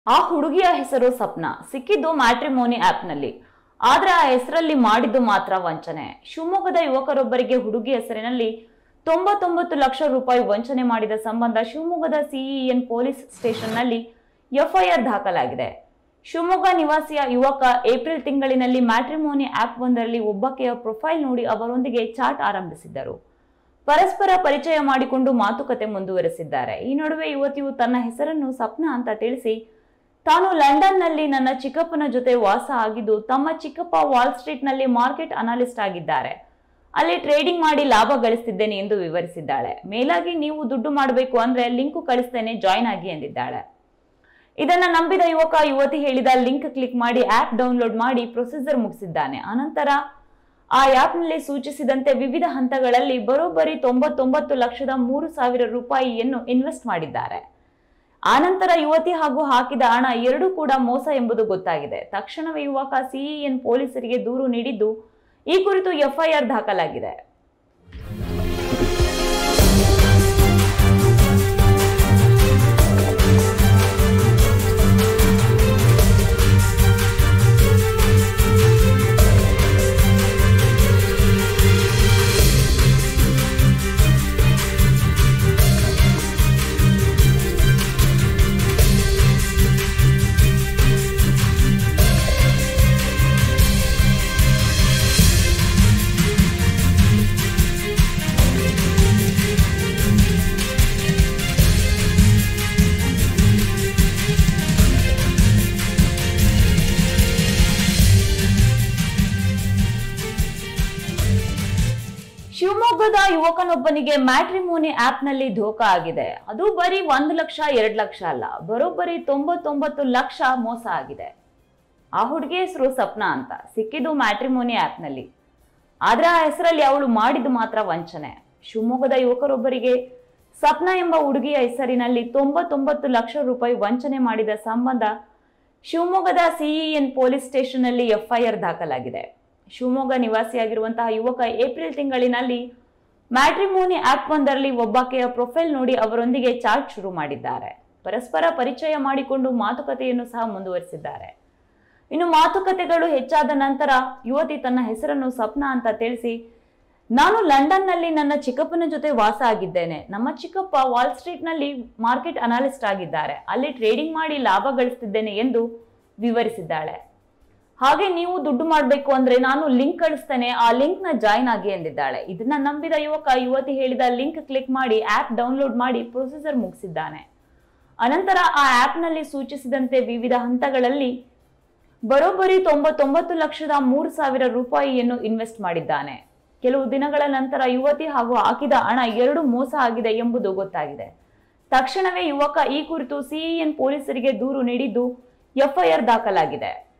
ಆ ಹುಡುಗಿಯ ಹೆಸರು ಸಪ್ನ ಸಿಕ್ಕಿದ್ದು ಮ್ಯಾಟ್ರಿಮೋನಿ ಆಪ್ನಲ್ಲಿ ಆದ್ರೆ ಆ ಹೆಸರಲ್ಲಿ ಮಾಡಿದ್ದು ಮಾತ್ರ ವಂಚನೆ ಶಿವಮೊಗ್ಗದ ಯುವಕರೊಬ್ಬರಿಗೆ ಹುಡುಗಿ ಹೆಸರಿನಲ್ಲಿ ತೊಂಬತ್ತೊಂಬತ್ತು ಲಕ್ಷ ರೂಪಾಯಿ ವಂಚನೆ ಮಾಡಿದ ಸಂಬಂಧ ಶಿವಮೊಗ್ಗದ ಸಿಇಎನ್ ಪೊಲೀಸ್ ಸ್ಟೇಷನ್ನಲ್ಲಿ ಎಫ್ಐಆರ್ ದಾಖಲಾಗಿದೆ ಶಿವಮೊಗ್ಗ ನಿವಾಸಿಯ ಯುವಕ ಏಪ್ರಿಲ್ ತಿಂಗಳಿನಲ್ಲಿ ಮ್ಯಾಟ್ರಿಮೋನಿ ಆಪ್ ಒಂದರಲ್ಲಿ ಒಬ್ಬಾಕೆಯ ಪ್ರೊಫೈಲ್ ನೋಡಿ ಅವರೊಂದಿಗೆ ಚಾಟ್ ಆರಂಭಿಸಿದ್ದರು ಪರಸ್ಪರ ಪರಿಚಯ ಮಾಡಿಕೊಂಡು ಮಾತುಕತೆ ಮುಂದುವರೆಸಿದ್ದಾರೆ ಈ ನಡುವೆ ಯುವತಿಯು ತನ್ನ ಹೆಸರನ್ನು ಸಪ್ನ ಅಂತ ತಿಳಿಸಿ ತಾನು ಲಂಡನ್ನಲ್ಲಿ ನನ್ನ ಚಿಕ್ಕಪ್ಪನ ಜೊತೆ ವಾಸ ಆಗಿದ್ದು ತಮ್ಮ ಚಿಕ್ಕಪ್ಪ ವಾಲ್ ಸ್ಟ್ರೀಟ್ನಲ್ಲಿ ಮಾರ್ಕೆಟ್ ಅನಾಲಿಸ್ಟ್ ಆಗಿದ್ದಾರೆ ಅಲ್ಲಿ ಟ್ರೇಡಿಂಗ್ ಮಾಡಿ ಲಾಭ ಗಳಿಸ್ತಿದ್ದೇನೆ ಎಂದು ವಿವರಿಸಿದ್ದಾಳೆ ಮೇಲಾಗಿ ನೀವು ದುಡ್ಡು ಮಾಡಬೇಕು ಅಂದ್ರೆ ಲಿಂಕು ಕಳಿಸ್ತೇನೆ ಜಾಯ್ನ್ ಆಗಿ ಎಂದಿದ್ದಾಳೆ ಇದನ್ನ ನಂಬಿದ ಯುವಕ ಯುವತಿ ಹೇಳಿದ ಲಿಂಕ್ ಕ್ಲಿಕ್ ಮಾಡಿ ಆಪ್ ಡೌನ್ಲೋಡ್ ಮಾಡಿ ಪ್ರೊಸೀಜರ್ ಮುಗಿಸಿದ್ದಾನೆ ಅನಂತರ ಆ ಆ್ಯಪ್ನಲ್ಲಿ ಸೂಚಿಸಿದಂತೆ ವಿವಿಧ ಹಂತಗಳಲ್ಲಿ ಬರೋಬ್ಬರಿ ತೊಂಬತ್ತೊಂಬತ್ತು ಲಕ್ಷದ ಮೂರು ಸಾವಿರ ರೂಪಾಯಿಯನ್ನು ಇನ್ವೆಸ್ಟ್ ಮಾಡಿದ್ದಾರೆ ಆನಂತರ ಯುವತಿ ಹಾಗೂ ಹಾಕಿದ ಹಣ ಎರಡೂ ಕೂಡ ಮೋಸ ಎಂಬುದು ಗೊತ್ತಾಗಿದೆ ತಕ್ಷಣವೇ ಯುವಕ ಸಿಇಎನ್ ಪೊಲೀಸರಿಗೆ ದೂರು ನೀಡಿದ್ದು ಈ ಕುರಿತು ಎಫ್ಐಆರ್ ದಾಖಲಾಗಿದೆ ಶಿವಮೊಗ್ಗದ ಯುವಕನೊಬ್ಬನಿಗೆ ಮ್ಯಾಟ್ರಿಮೋನಿ ಆಪ್ನಲ್ಲಿ ಧೋಖಾ ಆಗಿದೆ ಅದು ಬರೀ ಒಂದು ಲಕ್ಷ ಎರಡು ಲಕ್ಷ ಅಲ್ಲ ಬರೋಬ್ಬರಿ ತೊಂಬತ್ತೊಂಬತ್ತು ಲಕ್ಷ ಮೋಸ ಆಗಿದೆ ಆ ಹುಡುಗಿ ಹೆಸರು ಸಪ್ನಾ ಅಂತ ಸಿಕ್ಕಿದ್ದು ಮ್ಯಾಟ್ರಿಮೋನಿ ಆಪ್ನಲ್ಲಿ ಆದ್ರೆ ಆ ಹೆಸರಲ್ಲಿ ಅವಳು ಮಾಡಿದ್ದು ಮಾತ್ರ ವಂಚನೆ ಶಿವಮೊಗ್ಗದ ಯುವಕರೊಬ್ಬರಿಗೆ ಸಪ್ನಾ ಎಂಬ ಹುಡುಗಿಯ ಹೆಸರಿನಲ್ಲಿ ತೊಂಬತ್ತೊಂಬತ್ತು ಲಕ್ಷ ರೂಪಾಯಿ ವಂಚನೆ ಮಾಡಿದ ಸಂಬಂಧ ಶಿವಮೊಗ್ಗದ ಸಿಇಎನ್ ಪೊಲೀಸ್ ಸ್ಟೇಷನ್ನಲ್ಲಿ ಎಫ್ಐಆರ್ ದಾಖಲಾಗಿದೆ ಶಿವಮೊಗ್ಗ ನಿವಾಸಿಯಾಗಿರುವಂತಹ ಯುವಕ ಏಪ್ರಿಲ್ ತಿಂಗಳಿನಲ್ಲಿ ಮ್ಯಾಟ್ರಿಮೋನಿ ಆಪ್ ಒಂದರಲ್ಲಿ ಒಬ್ಬಾಕೆಯ ಪ್ರೊಫೈಲ್ ನೋಡಿ ಅವರೊಂದಿಗೆ ಚಾಟ್ ಶುರು ಮಾಡಿದ್ದಾರೆ ಪರಸ್ಪರ ಪರಿಚಯ ಮಾಡಿಕೊಂಡು ಮಾತುಕತೆಯನ್ನು ಸಹ ಮುಂದುವರಿಸಿದ್ದಾರೆ ಇನ್ನು ಮಾತುಕತೆಗಳು ಹೆಚ್ಚಾದ ನಂತರ ಯುವತಿ ತನ್ನ ಹೆಸರನ್ನು ಸಪ್ನ ಅಂತ ತಿಳಿಸಿ ನಾನು ಲಂಡನ್ನಲ್ಲಿ ನನ್ನ ಚಿಕ್ಕಪ್ಪನ ಜೊತೆ ವಾಸ ಆಗಿದ್ದೇನೆ ನಮ್ಮ ಚಿಕ್ಕಪ್ಪ ವಾಲ್ ಸ್ಟ್ರೀಟ್ನಲ್ಲಿ ಮಾರ್ಕೆಟ್ ಅನಾಲಿಸ್ಟ್ ಆಗಿದ್ದಾರೆ ಅಲ್ಲಿ ಟ್ರೇಡಿಂಗ್ ಮಾಡಿ ಲಾಭ ಗಳಿಸ್ತಿದ್ದೇನೆ ಎಂದು ವಿವರಿಸಿದ್ದಾಳೆ ಹಾಗೆ ನೀವು ದುಡ್ಡು ಮಾಡಬೇಕು ಅಂದ್ರೆ ನಾನು ಲಿಂಕ್ ಕಳಿಸ್ತೇನೆ ಆ ಲಿಂಕ್ ನ ಜಾಯ್ನ್ ಆಗಿ ಎಂದಿದ್ದಾಳೆ ಇದನ್ನ ನಂಬಿದ ಯುವಕ ಯುವತಿ ಹೇಳಿದ ಲಿಂಕ್ ಕ್ಲಿಕ್ ಮಾಡಿ ಆಪ್ ಡೌನ್ಲೋಡ್ ಮಾಡಿ ಪ್ರೊಸೀಜರ್ ಮುಗಿಸಿದ್ದಾನೆ ಅನಂತರ ಆ ಆಪ್ನಲ್ಲಿ ಸೂಚಿಸಿದಂತೆ ವಿವಿಧ ಹಂತಗಳಲ್ಲಿ ಬರೋಬ್ಬರಿ ತೊಂಬತ್ತೊಂಬತ್ತು ಲಕ್ಷದ ಮೂರು ಸಾವಿರ ರೂಪಾಯಿಯನ್ನು ಇನ್ವೆಸ್ಟ್ ಮಾಡಿದ್ದಾನೆ ಕೆಲವು ದಿನಗಳ ನಂತರ ಯುವತಿ ಹಾಗೂ ಹಾಕಿದ ಹಣ ಎರಡು ಮೋಸ ಆಗಿದೆ ಎಂಬುದು ಗೊತ್ತಾಗಿದೆ ತಕ್ಷಣವೇ ಯುವಕ ಈ ಕುರಿತು ಸಿಇಎನ್ ಪೊಲೀಸರಿಗೆ ದೂರು ನೀಡಿದ್ದು ಎಫ್ಐಆರ್ ದಾಖಲಾಗಿದೆ